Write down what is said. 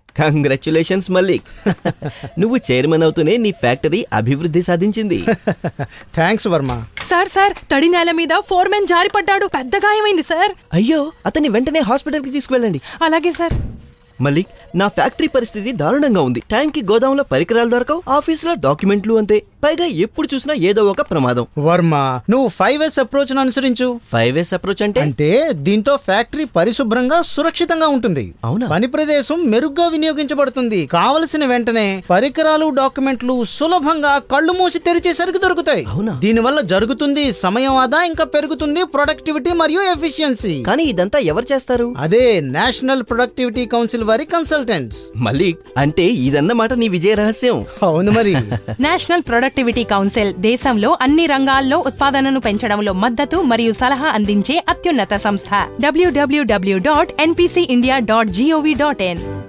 Congratulations Mallik నువ్వు chairman అవుతూనే నీ ఫ్యాక్టరీ అభివృద్ధి సాధించింది థ్యాంక్స్ వర్మ సార్ సార్ తడి నేల మీద ఫోర్మెన్ జారిపడ్డాడు పెద్ద గాయమైంది సార్ అయ్యో అతన్ని వెంటనే హాస్పిటల్కి తీసుకువెళ్ళండి అలాగే సార్ మలిక్ నా ఫ్యాక్టరీ పరిస్థితి దారుణంగా ఉంది ట్యాంక్కి గోదాంలో పరికరాలు దొరకవు ఆఫీసులో డాక్యుమెంట్లు అంతే పైగా ఎప్పుడు చూసినా ఏదో ఒక ప్రమాదం వర్మ నువ్వు ఫైవ్ ఎస్ అప్రోచ్ అనుసరించు ఫైవ్ ఎస్ అప్రోచ్ అంటే అంటే దీంతో ఫ్యాక్టరీ పరిశుభ్రంగా సురక్షితంగా ఉంటుంది అవునా? పని ప్రదేశం మెరుగ్గా వినియోగించబడుతుంది కావలసిన వెంటనే పరికరాలు డాక్యుమెంట్లు సులభంగా కళ్ళు మూసి తెరిచేసరికి దొరుకుతాయి అవునా? దీనివల్ల జరుగుతుంది సమయం ఆదా ఇంకా పెరుగుతుంది ప్రొడక్టివిటీ మరియు ఎఫిషియన్సీ కానీ ఇదంతా ఎవరు చేస్తారు అదే నేషనల్ ప్రొడక్టివిటీ కౌన్సిల్ వారి కన్సల్టెంట్స్ మలిక్ అంటే ఇదన్నమాట నీ విజయ రహస్యం అవును మరి నేషనల్ ప్రొడక్టివిటీ కౌన్సిల్ దేశంలో అన్ని రంగాల్లో ఉత్పాదనను పెంచడంలో మద్దతు మరియు సలహా అందించే అత్యున్నత సంస్థ W W W dot NPC India dot gov dot in